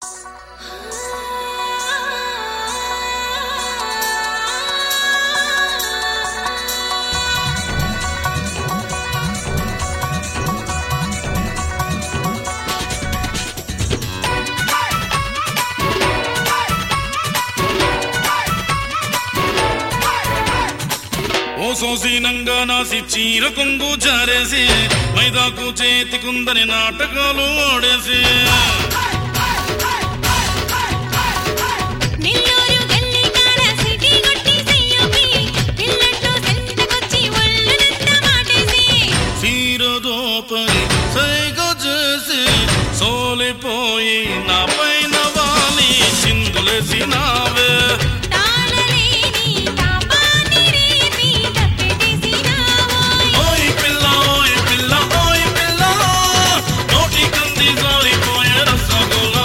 ఓ సోసీనంగా నాసి చీర కొంగు జారేసి మైదాకు చేతికుందని నాటకాలు ఆడేసి నెల్లూరు గల్లీ కాడ సిటీ కొట్టి చెయ్యొప్పి పిల్లట్టు సెంటకొచ్చి ఒళ్ళునంత మాటేసి చీర దోపని సైగ చేసి సోలిపోయి నా పైన వాలి చిందులేసి నావే తాళలేని తాపాన్ని రేపి తప్పెటేసినావోయ్ ఓయ్ పిల్ల ఓయ్ పిల్ల ఓయ్ పిల్ల నోటి కంది జారిపోయే రసగుల్లా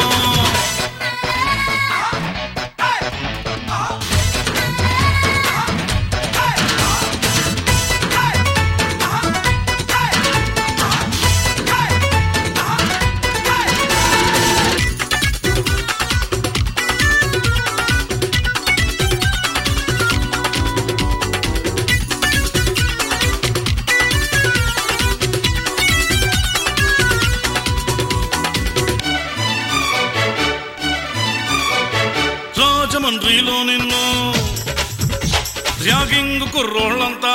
రాజమండ్రిలో నిన్ను ర్యాగింగ్ కుర్రోళ్ళంతా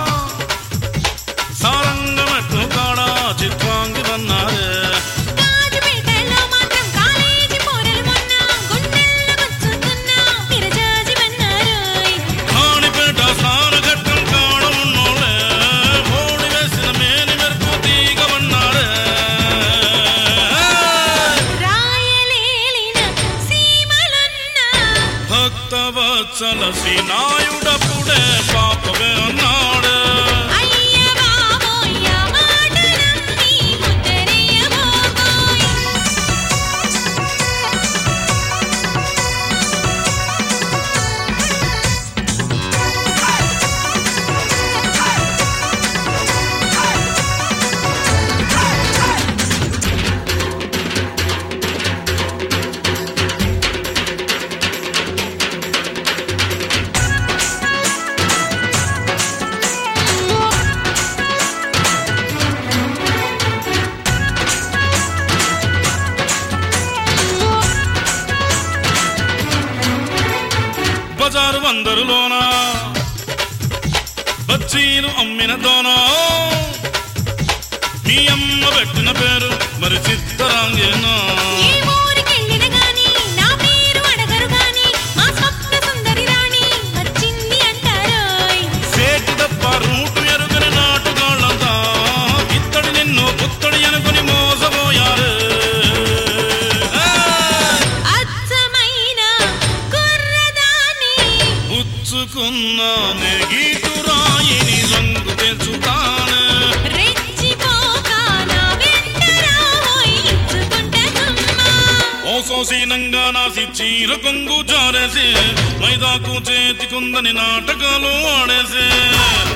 సారంగమెట్టు కాడ చిత్రాంగి అన్నారే గాజుపేటలో మాత్రం కాలేజీ పోరలు మొన్న గుండెల్లో గుచ్చుకున్నా విరజాజి వన్నారోయ్ కాణిపేట స్నానఘట్టం కాడ ఉన్నోళ్ళే మోడి వేసిన మేని మెరుపు తీగమన్నారే రాయలేలిన సీమలున్న భక్తవత్సల శ్రీనాయుడప్పుడే పాపమే అన్నాడే అయ్య బాబోయ్ ఆ మాట నమ్మి ముద్దరేయబోయ్ బజారు వందరులోన బచ్చీలు అమ్మిన దోన మీ అమ్మ పెట్టిన పేరు మరి చిత్తరాంగేనా ఏ ఊరికెళ్ళిన గాని నా పేరు అడగరు గాని మా స్వప్న సుందరి రాణి వచ్చింది అంటారోయ్ సేటి తప్ప రూటు ఎరుగని నాటుగాళ్ళంతా ఇత్తడి నిన్ను పుత్తడి అనుకుని మోసపోయారు అచ్చమైన కుర్రదాని పుచ్చుకున్న నెగీటు రాయిని రంగు తెచ్చుతాను రెచ్చిపోక నా వెంట రావోయ్ ఇచ్చుకుంట గుమ్మా ఓ సోసీనంగా నాసి చీర కొంగు జారేసి మైదాకు చేతికుందని నాటకాలు ఆడేసి